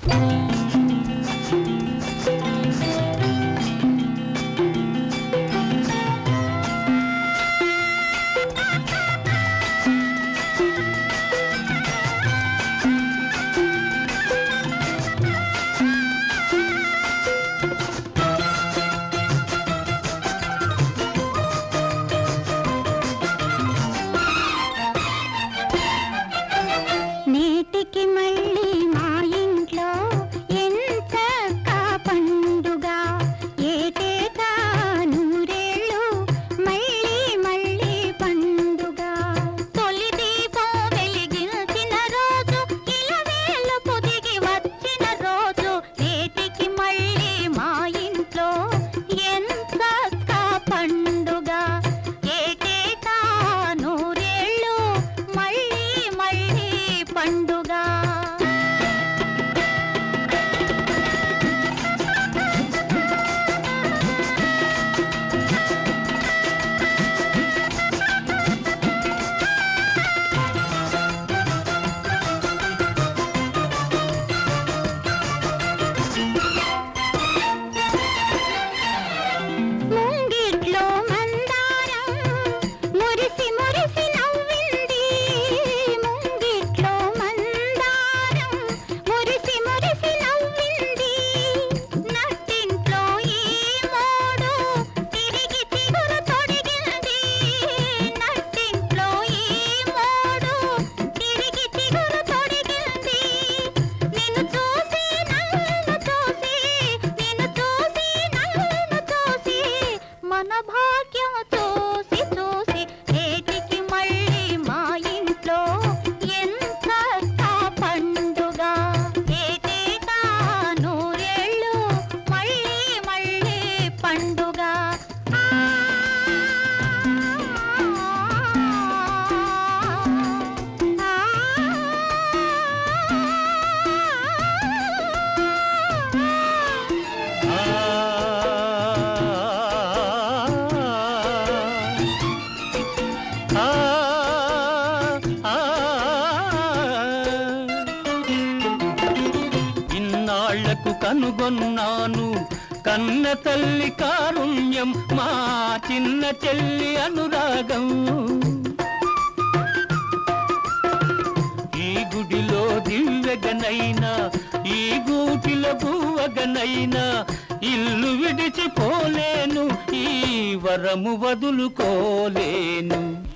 నేటికి మళ్ళీ మా ఇంట్లో ఎంత పండుగ ఏటేటా నూరేళ్ళు మళ్ళీ మళ్ళీ పండుగ తొలి దీపం వెలిగించిన రోజు ఇలవేలు పొదిగి వచ్చిన రోజు నేటికి మళ్ళీ మా ఇంట్లో ఎంత పండుగ ఏటేటా నూరేళ్ళు మళ్ళీ మళ్ళీ పండుగ ముంగిట్లో మందారం మురిసి మురిసి నవ్వింది ముంగిట్లో మందారం మురిసి మురిసి నవ్వింది నట్టింట్లో ఈ మోడు తిరిగి చిగురు తొడిగింది నట్టింట్లో ఈ మోడు తిరిగి చిగురు తొడిగింది నిన్ను చూసి నన్ను చూసి నిన్ను చూసి నన్ను చూసి మన భాగ్యం చూసి చూసి ఏటికి మళ్ళీ మా ఇంట్లో ఎంత పండుగ ఏటేటా నూరేళ్ళు మళ్ళీ మళ్ళీ పండుగ ఇన్నాళ్లకు కనుగొన్నాను కన్న తల్లి కారుణ్యం మా చిన్న చెల్లి అనురాగం ఈ గుడిలో దివ్యగనైనా ఈ గూటిలో గువ్వగనైనా ఇల్లు విడిచిపోలేను ఈ వరము వదులుకోలేను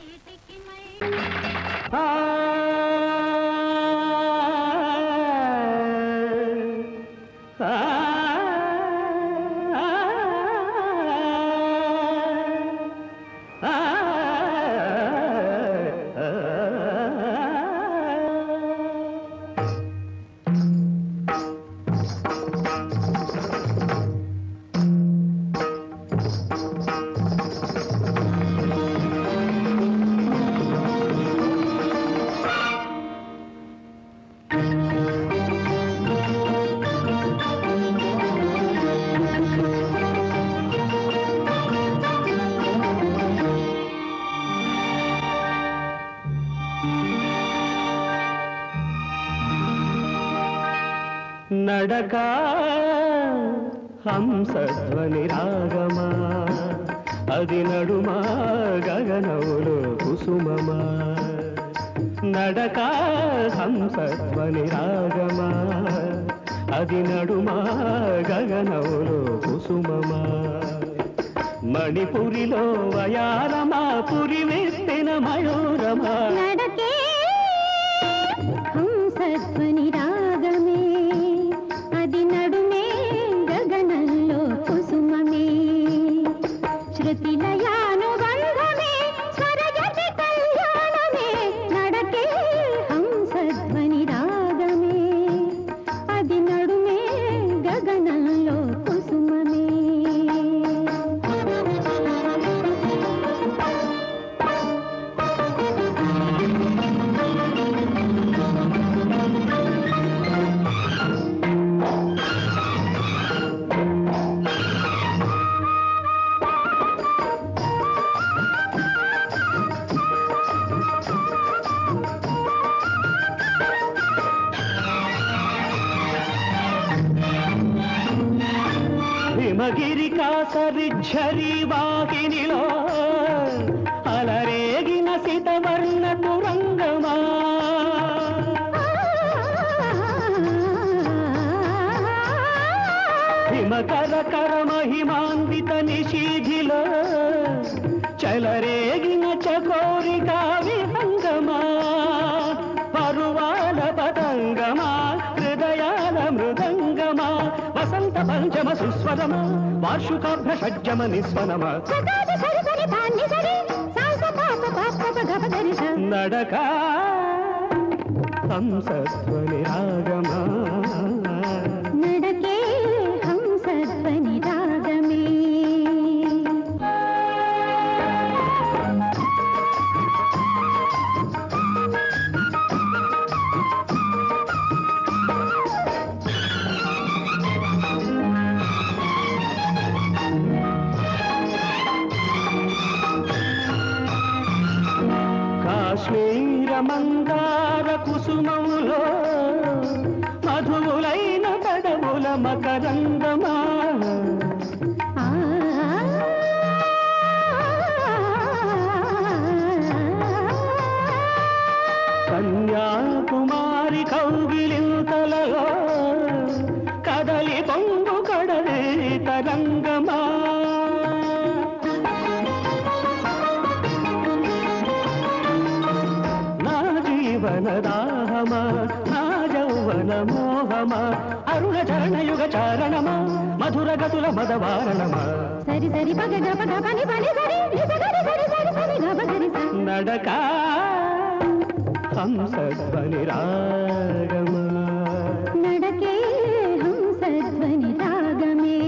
నడక హంసధ్వని రాగమా అది నడుమా గగనములు కుసుమమా నడక హంసధ్వని రాగమా అది నడుమా గగనములు కుసుమమా మణిపురిలో వయారమా పురి వెత్తిన మయూరమా నడకే హంసధ్వని రాగమే అది నడుమే గగనంలో కుసుమమే శృతి లయానుబంధమే స్వరజతి కళ్యాణమే నడకే హంసధ్వని రాగమే అది నడుమే గగనంలో కుసుమమే హిమగిరి కాసరిఝరి వాహినిలో అలరేగిన సితవర్ణ తురంగమా హిమకర కర మహిమాన్విత నిషీధిలో చలరేగిన చకోరిక విహంగమా పరువాల పతంగమా హృదయాల మృదంగమా వసంత పంచమ సుస్వరమా వార్షికాభ్య షడ్జమ నిస్వనమా సదాది సరి సరి ధాన్య సరి సాల్స పాప పాప గప గరి స నడక హంసధ్వని రాగమా నడకే హంసధ్వని రాగమే కాశ్మీర మందార కుసుమములో మధువులైన తడముల మకరంగమా ఆ కన్యాకుమారి కౌగిలింతలలో కదలి పొంగు కడలే తరంగమా నా జీవన దాహమా నా యౌవన మోహమా అరుణ చరణయుగ చారణమా మధుర గతుల మదవారణమా సరి సరి పగ గప గపని పని సరి నిజ గరి సరి సరి సరి గప గరి స నడక హంసధ్వని రాగమా నడకే హంసధ్వని రాగమే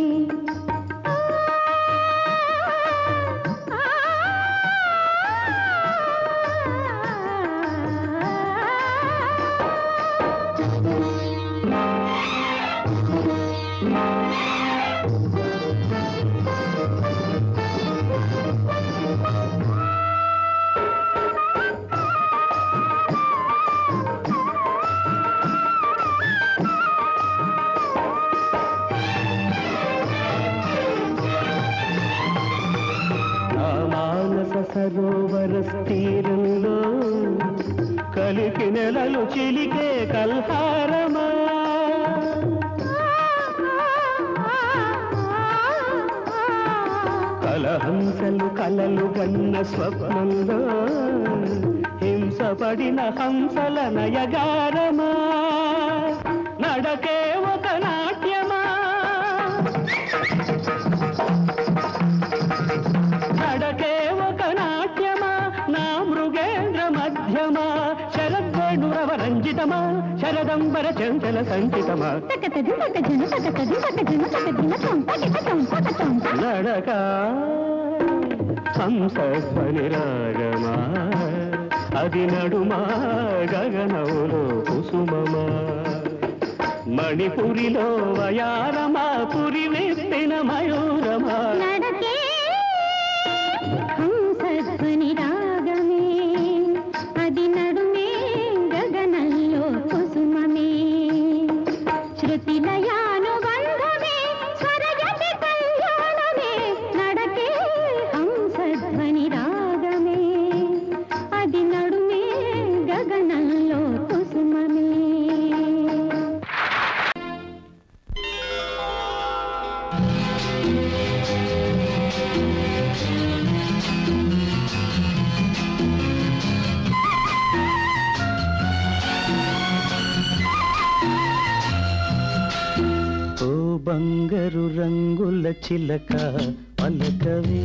నా మానస సరోవర తీరంలో కలికి నెలలు చిలికే కల్హారమా కలహంసలు కలలు గన్న స్వప్నంలో హింసపడిన హంసల నయగారమా నడకే ఒక నాట్యమా నడకే ఒక నాట్యమా నా మృగేంద్ర మధ్యమా శరద్వేణురవ రంజితమా శరదంబర చంచల సంచితమా తకతది తకజన తకతది తకజన తకదిన తొంత గిట తొంత తొంత నడక హంసధ్వని రాగమా అది నడుమా గగనములో కుసుమమా మణిపురిలో వయారమా పురి వెప్పిన మయూరమా నడకే హంసధ్వని రాగమే అది నడుమే గగనంలో కుసుమమే శృతి లయానుబంధమే స్వరజతి కళ్యాణమే నడకే హంసధ్వని రాగమే అది నడుమే గగనంలో కుసుమమే ఓ బంగారు రంగుల చిలక పలకవే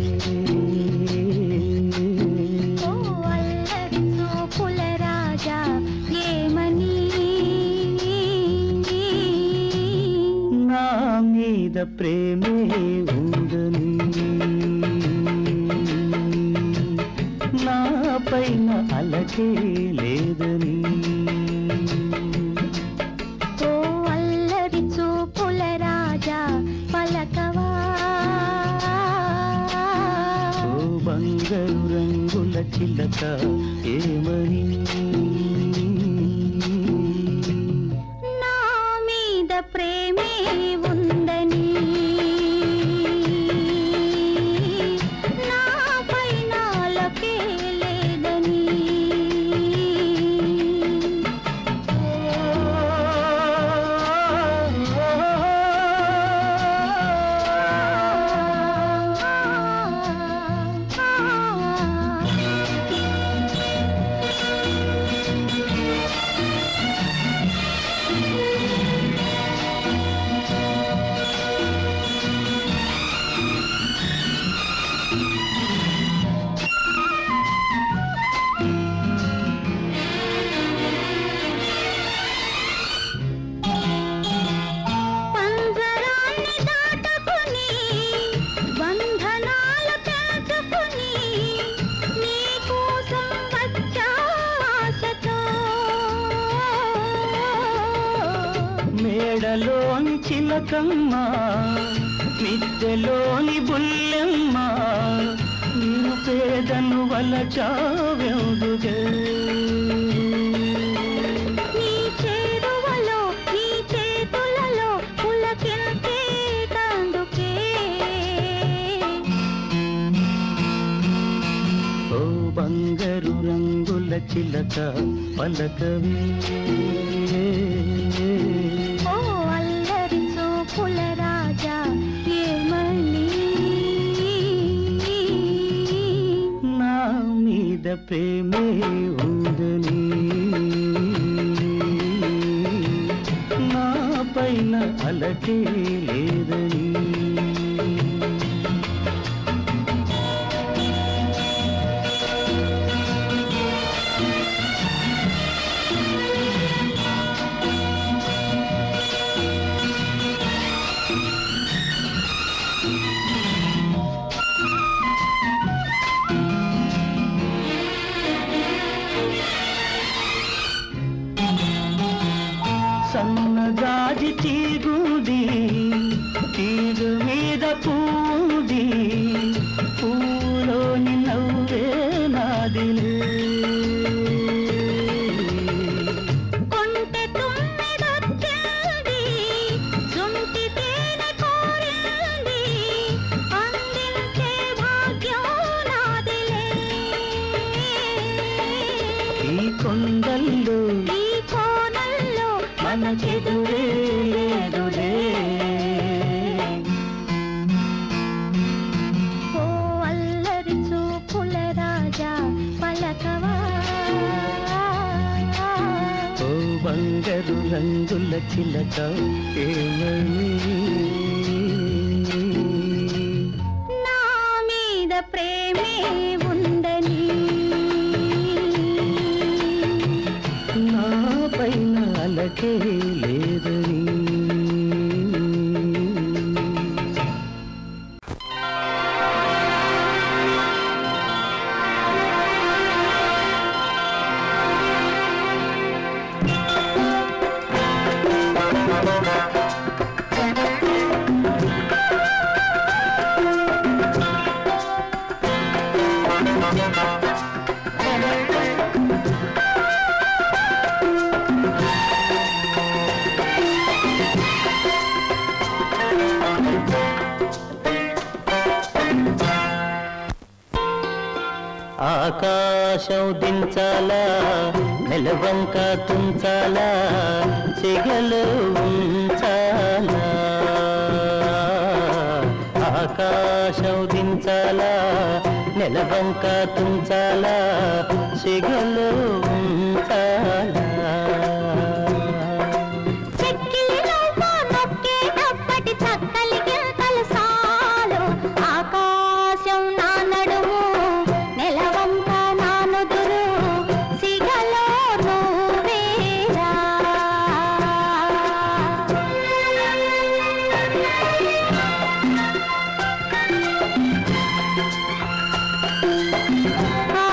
ఓ అల్లరి చూపుల రాజా ఏమని నా మీద ప్రేమే ఉందని నా పైన అలకే లేదని ఓ అల్లరి చూపుల రాజా పలకవా ఓ బంగారు రంగుల చిలక ఏమని నా మీద ప్రేమే ఉందని మేడలోని చిలకమ్మ మిద్దెలోని బుల్లెమ్మ నేను పేదను వల్ల చావెందుగే నీ చేరువలో నీ చేతులలో పులకింతే తందుకే ఓ బంగారు రంగుల చిలక పలకవే ఓ అల్లరి చూపుల రాజా ఏమని నా మీద ప్రేమే ఉందని నా పైన అలకే లేదని సన్నగాజి తీగుంది తీరు మీద పూది పూలోని నవ్వే నాదిలే కొంటె తుమ్మెదొచ్చింది జుంటి తేనె కోరింది అందించే భాగ్యం నాదిలే ఈ కొండల్లో ఈ కోణంలో మనకెదురే లేదులే ఓ అల్లరి చూపుల రాజా పలకవా ఓ బంగారు రంగుల చిలక ఏమని నా మీద ప్రేమే ఉందని నా పైన అలకే లేదని ఆకాశం దించాలా నెలవంక తుంచాలా చెగలు ఉంచాలా ఆకాశం దించాలా నెలవంక తుంచాలా చెగలు ఉంచాలా చెక్కిలిలో నొక్కేటప్పటి చక్కలి గింతలు సాలు ఆకాశం నా నడుము నెలవంక నా నుదురు సిగలో నువ్వేరా ఆ,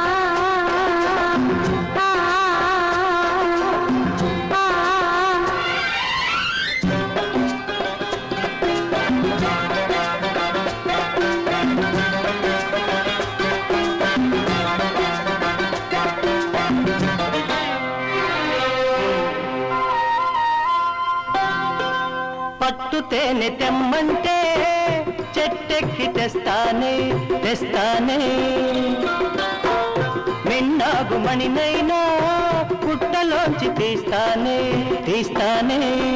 ఆ, ఆ, ఆ. పట్టు తేనె తెమ్మంటే చెట్టెక్కి తెస్తానే తెస్తానే మిన్నాగు మణినైనా పుట్టలోంచి తీస్తానే తీస్తానే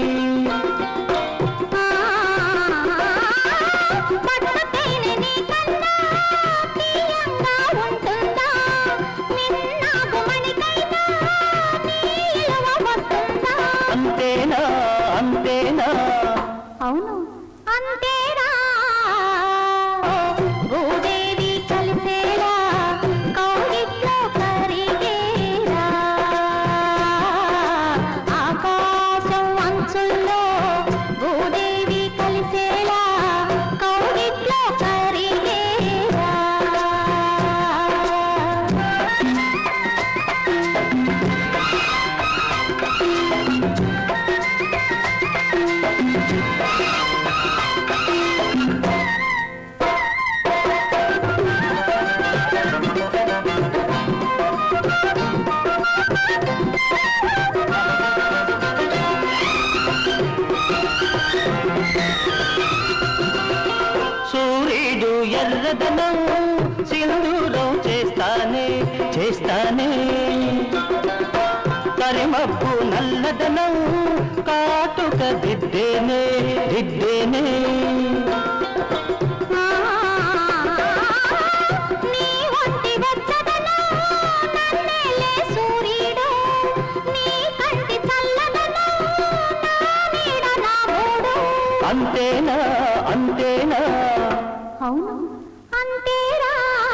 పట్టు తేనె నీకన్నా తీయంగా ఉంటుందా? మిన్నాగు మణికైనా నీ ఇలువ వస్తుందా? అంతేనా అంతేనా అవును అంతేరా భూదేవి కలిసేలా కౌగిట్లో కరిగేరా ఆకాశం అంచుల్లో భూదేవి కలిసేలా కౌగిట్లో కరిగేరా చల్లదనం సింధూరం చేస్తానే చేస్తానే కరిమబ్బు నల్లదనం కాటుక దిద్దేనే దిద్దేనే నీ ఒంటి వెచ్చదనం నన్నేలే సూర్యుడు నీ కంటి చల్లదనం నా నీడ రాముడు అంతేనా అంతేనా అవును అంతేరా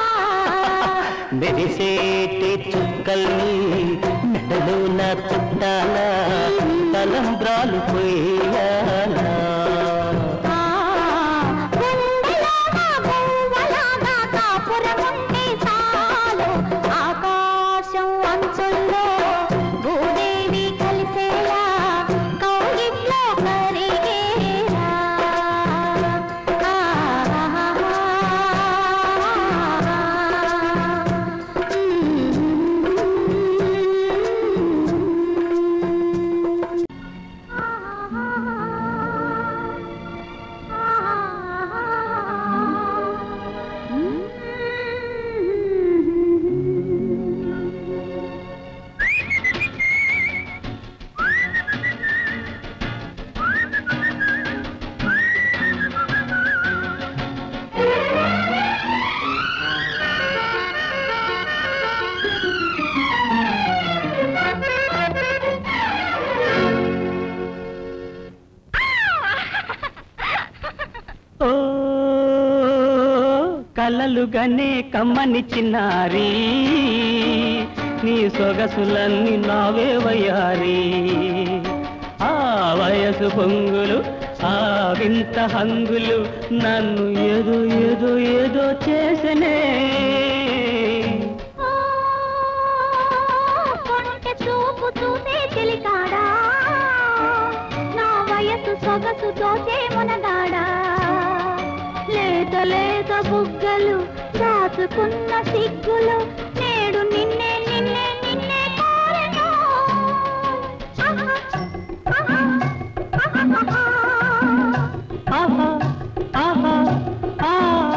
మెరిసేటి చుక్కల్ని మెడలో నా చుట్టాల తలంబ్రాలు పోయాలా ఆ, గుండెలో నా పువ్వలాగా కాపురముంటే చాలు. ఆకాశం అంచుల్లో భూదేవి కలిసేలా కౌగిట్లో కరిగేలా. ఓ కలలుగానే కమ్మని చిన్నారి నీ సొగసులన్నీ నావే వయ్యారి ఆ వయసు పొంగులు ఆ వింత హంగులు నన్ను ఏదో ఏదో ఏదో చేసనే కొంటె చూపు చూసే చెలికాడా నా వయసు సొగసు తోచే మునగాడా లేత లేత బుగ్గలు దాచుకున్న సిగ్గులు నేడు నిన్నే నిన్నే నిన్నే కోరెను ఆహా, ఆహా, ఆహా, ఆహా ఆహా ఆ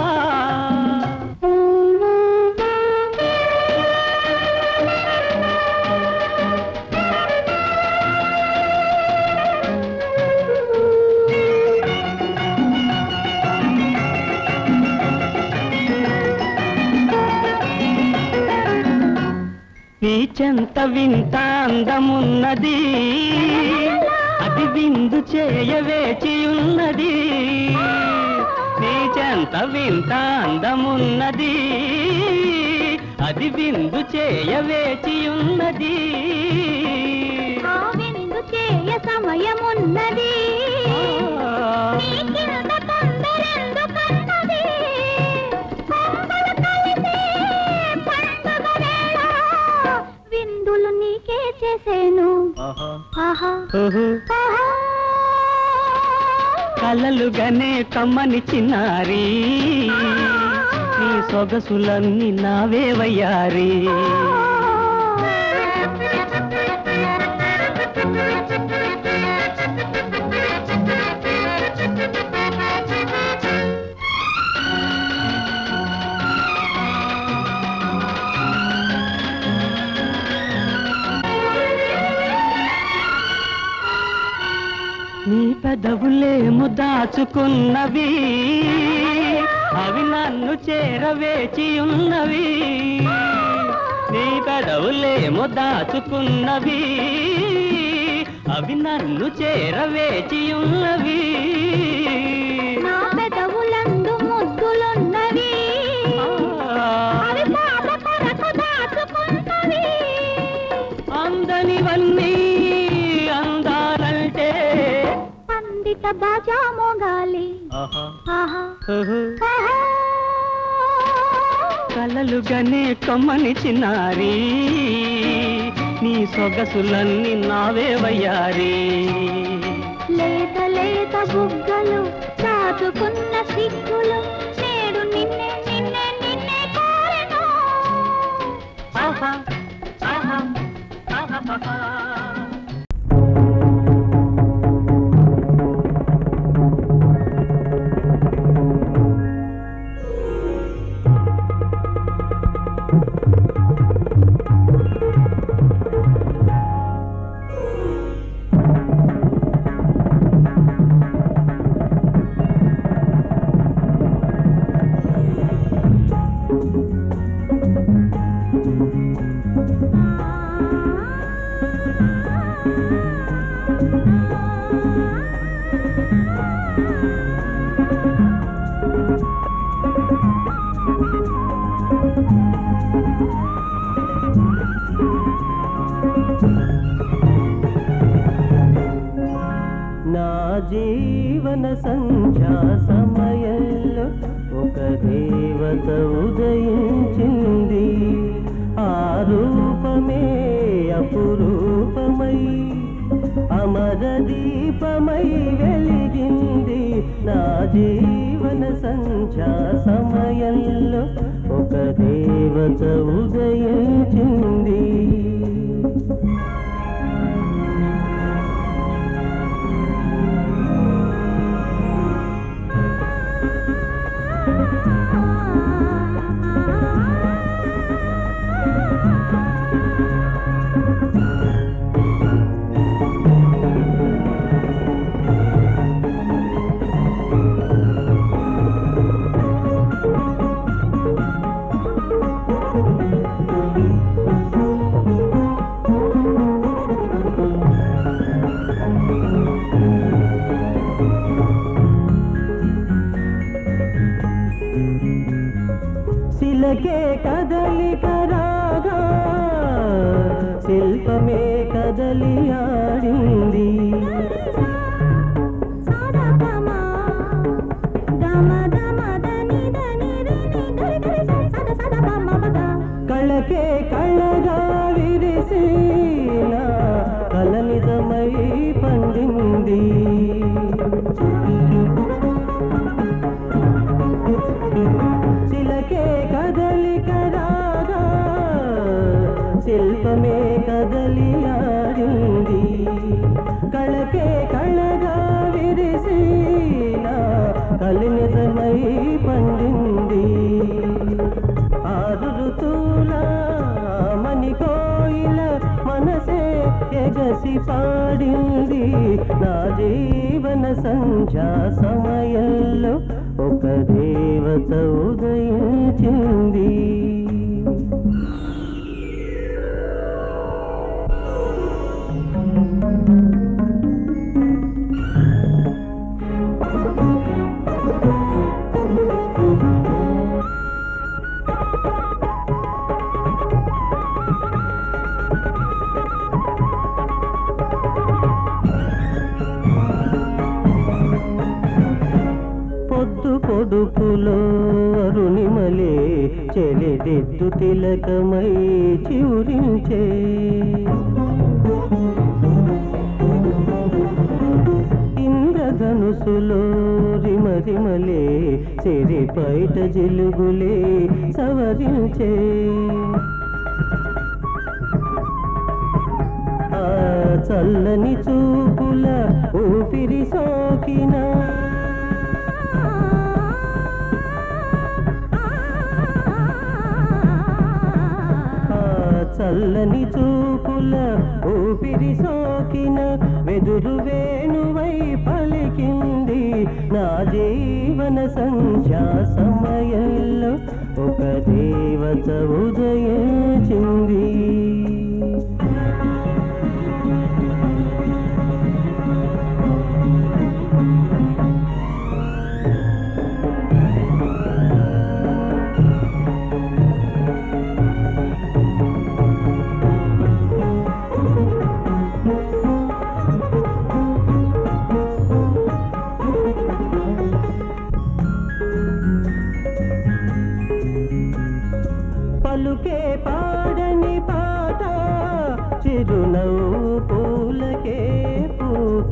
నీ చెంత వింత అందమున్నది అది విందు చేయవేచి ఉన్నది నీ చెంత వింత అందమున్నది అది విందు చేయవేచి ఉన్నది ఆ విందు చేయ సమయమున్నది నీకింత తొందరెందుకన్నది? కొంగులు కలిసే పండుగ వేళ విందులు నీకే చేసేను ఆహా, ఆహా ఓహో, ఆహా కలలుగానే కమ్మని చిన్నారి నీ సొగసులన్నీ నావే వయ్యారి నీ పెదవులేము దాచుకున్నవి అవి నన్ను చేరవేచి ఉన్నవి నీ పెదవులేము దాచుకున్నవి అవి నన్ను చేరవేచి ఉన్నవి నా పెదవులందు ముద్దులున్నవి అవి పాప కొరకు దాచుకున్నవి అందనివన్నీ అందాలంటే పండిత బాజా మోగాలి ఆహా, ఆహా ఓహో. ఆహా కలలుగానే కమ్మని చిన్నారి నీ సొగసులన్నీ నావే వయ్యారి లేత లేత బుగ్గలు దాచుకున్న సిగ్గులు నేడు నిన్నే నిన్నే నిన్నే కోరెను ఆహా, ఆహా, ఆహాహాహా. నా జీవన సంధ్యా సమయంలో ఒక దేవత ఉదయించింది ఆ రూపమే అపురూపమై అమర దీపమై వెలిగింది నా జీవన సంధ్యా సమయంలో ఒక దేవత ఉదయించింది శిలకే కదలిక రాగా శిల్పమే కదలి ఆడింది కళకే కళ్ళగా విరిసిన కల నిజమై పండింది శిలకే కదలిక రాగా శిల్పమే కదలి ఆడింది కళకే కళగా విరిసిన కలి నిజమై పండింది ఆరు ఋతువుల మణి కోయిల మనసే ఎగసి పాడింది నా జీవన సంధ్యా సమయంలో ఒక దేవత ఉదయించింది పొద్దు పొడుపులో అరుణిమలే చెలిదిద్దు తిలకమై చివురించే ఇంద్రధనుసులో రిమరిమలే సిరి బయట జిలుగులే సవరించే ఆ చల్లని చూపుల ఊపిరి సోకిన ఆ చల్లని చూపుల ఊపిరి సోకిన వెదురు వేణువై పలికింది నా జీవన సంధ్యా సమయంలో ఒక దేవత ఉదయించింది పలుకే పాడని పాట చిరునవ్వు పూలకే పూత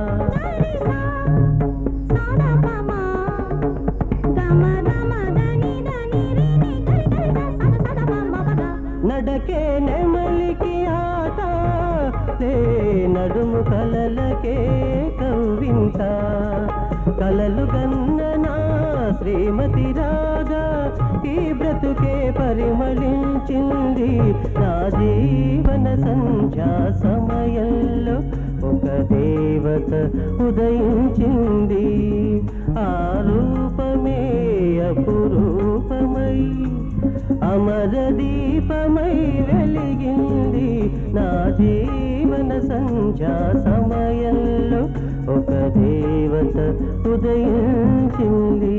నడకే నెమలికి ఆట లే నడుము కలలకే కవ్వింత కలలు గన్ననా శ్రీమతి రాగా ఈ బ్రతుకే పరిమళించింది నా జీవన సంధ్యా సమయంలో ఒక దేవత ఉదయించింది ఆ రూపమే అపురూపమై అమర దీపమై వెలిగింది నా జీవన సంధ్యా సమయంలో ఒక దేవత ఉదయించింది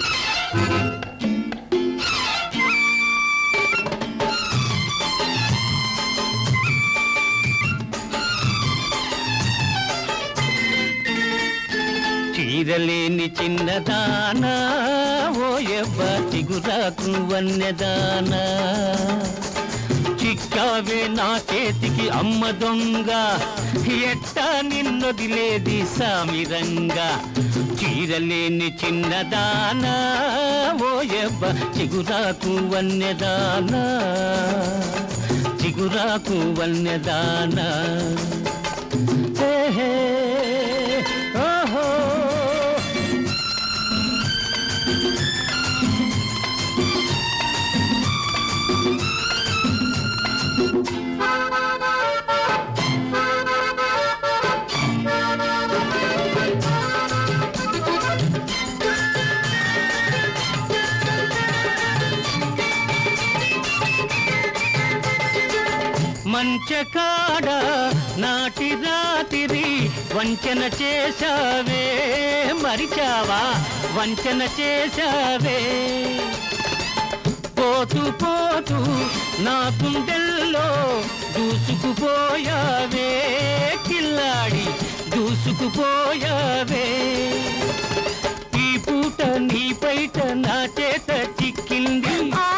ఆ చీరలేని చిన్నదానా ఓ ఎవ్వ చిగురాకు వన్నెదానా చిక్కావే నా చేతికి అమ్మ దొంగ ఎట్టా నిన్నొదిలేది సామిరంగా చీరలేని చిన్నదానా ఓ ఎవ్వ చిగురాకు వన్నెదానా చిగురాకు వన్నెదానా హే హే, ఓహో మంచకాడ నాటి రాతిరి వంచన చేశావే మరిచావా వంచన చేశావే పోతూ పోతూ నా గుండెల్లో దూసుకుపోయావే కిల్లాడి దూసుకుపోయావే ఈ పూట నీ పైట నా చేత చిక్కింది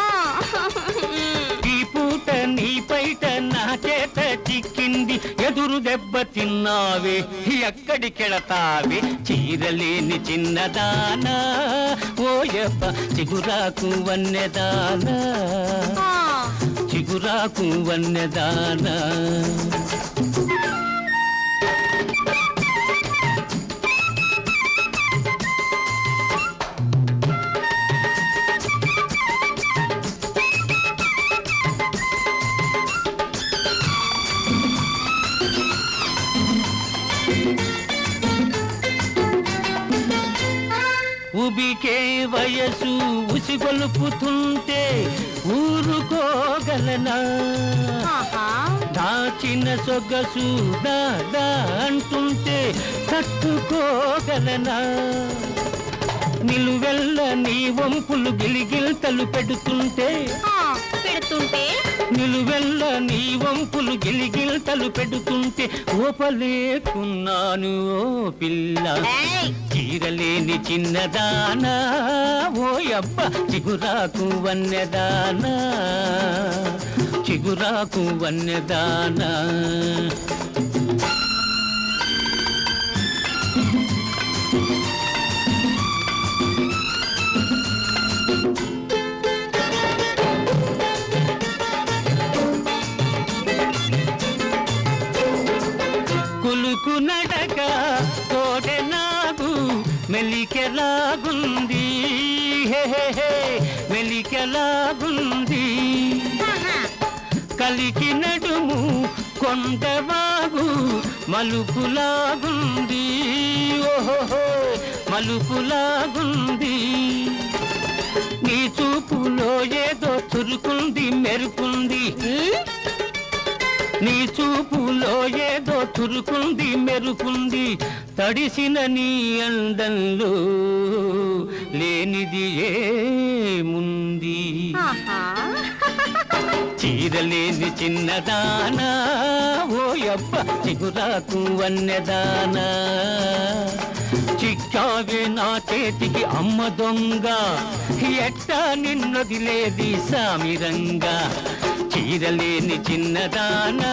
ఈ పూట నీ పైట నా చేత చిక్కింది ఎదురు దెబ్బ తిన్నావే ఎక్కడికెళతావే చీరలేని చిన్నదానా ఓయప్ప చిగురాకు వన్నెదానా చిగురాకు వన్నెదానా ఉబికే వయసు ఉసిగొలుపుతుంటే ఊరుకోగలనా దాచిన సొగసు దా దా అంటుంటే తట్టుకోగలనా నిలువెల్ల నీ వంపులు గిలిగిల్తలు పెడుతుంటే పెడుతుంటే నిలువెల్ల నీ వంపులు గిలిగిల్తలు పెడుతుంటే ఓపలేకున్నాను ఓ పిల్ల ఏయ్! చీరలేని చిన్నదానా ఓ అబ్బ చిగురాకు వన్నెదానా చిగురాకు వన్నెదానా కులుకు నడక తోడె నాగు మెలికెలాగుంది హే హే హే మెలికెలాగుంది కలికి నడుము కొండవాగు మలుపులాగుంది ఓహో మలుపులాగుంది నీ చూపులో ఏదో చురుకుంది మెరుపుంది నీ చూపులో ఏదో చురుకుంది మెరుపుంది తడిసిన నీ అందంలో లేనిది ఏముంది చీరలేని చిన్నదానా ఓ అబ్బ చిగురాకు వన్నెదానా చిక్కావే నా చేతికి అమ్మ దొంగ ఎట్టా నిన్నదిలేది సామిరంగా చీరలేని చిన్నదానా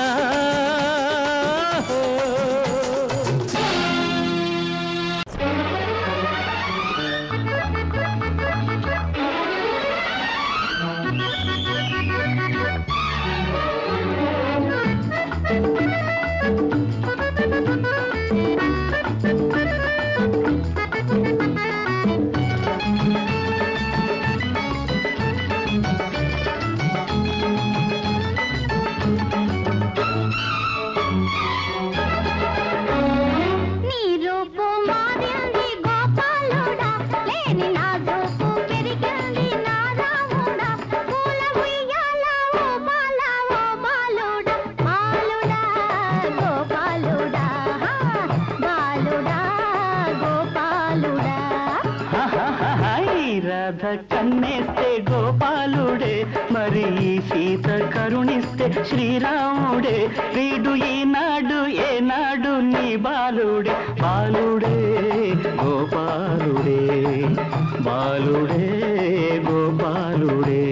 నీ రూపు మారింది గోపాలుడా లేని నా రూపు పెరిగింది నా రాముడా పూల ఉయ్యాల ఓ బాల ఓ బాలుడా బాలుడా గోపాలుడా హా, బాలుడా గోపాలుడా హాయ్ రాధ కన్నేస్తే గోపాలుడే మరి ఈ సీత కరుణిస్తే శ్రీరాముడే వీడు ఈనాడు ఏనాడు నీ బాలుడే బాలుడే గో గోపాలుడే బాలుడే గోపాలుడే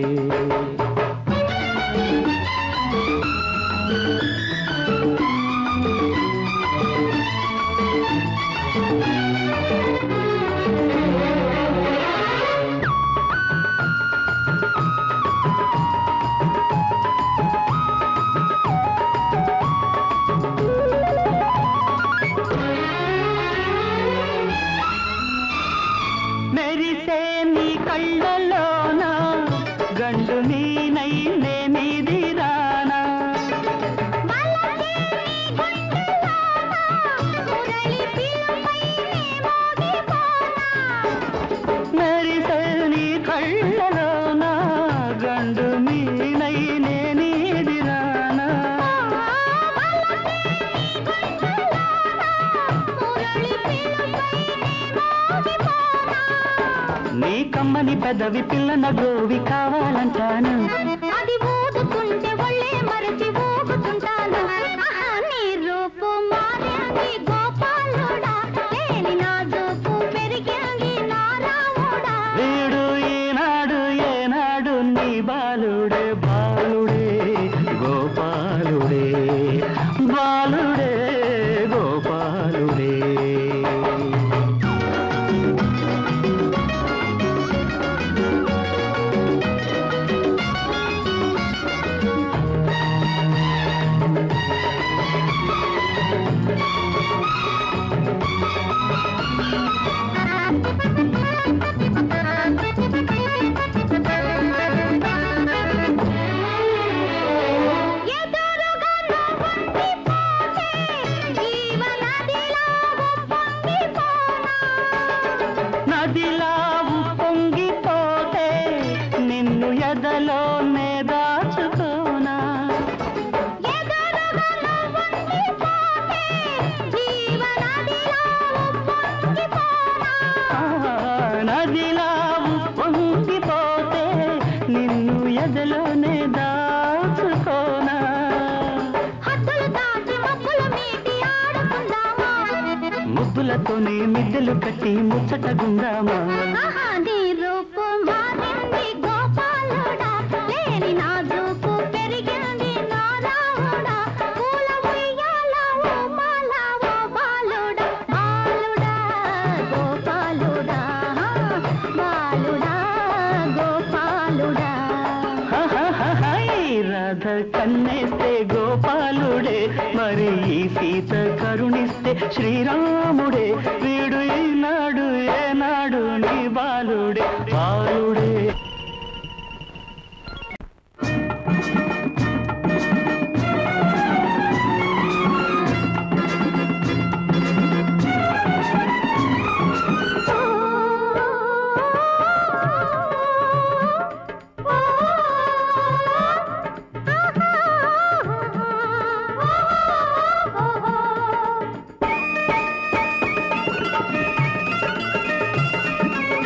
మెరిసే నీ కళ్ళలోన గండు నీనై నేనిది రానా మెరిసే నీ కళ్ళలోన గండు నీనై నేనిది రానా నీ కమ్మని పెదవి పిల్లన గోవి కావాలంటాను అది ఊదుతుంటే ఒళ్ళే మరచి ఊగుతుంటాను ఆహా, నీ రూపు మారింది గోపాలుడా లేని నా జోపు పెరిగింది నా రాముడా వీడు ఈనాడు ఏనాడు నీ బాలుడే బాలుడే గోపాలుడే బాలుడే గోపాలుడే ఎదురుగా నువ్వుండిపోతే జీవనదిలో ఉప్పొంగిపోనా. నదిలా పొంగిపోతే నిన్ను ఎదలోనే దాచుకోనా ఎదురుగా నువ్వుండిపోతే జీవనదిలో ఉప్పొంగిపోనా. ఆ, నదిలా పొంగిపోతే నిన్ను ఎదలోనే దాచుకోనా హద్దులు దాటి మబ్బులు మీటి ఆడుకుందామా ముద్దులతోనే మిద్దెలు కట్టి ముచ్చటగుందామా ఆహా, నీ రూపు మారింది గోపాలుడా లేని నా జూపు పెరిగింది నా రాముడా పూల ఉయ్యాల ఊమాల ఓ బాలుడా బాలుడా గోపాలుడా బాలుడా గోపాలుడా హహహహై, రాధ కన్నేస్తే గోపాలుడే మరి ఈ సీత కరుణిస్తే శ్రీరాముడే వీడు ఈనాడు ఏనాడు నీ బాలుడే బాలుడే ఆ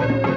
ఆ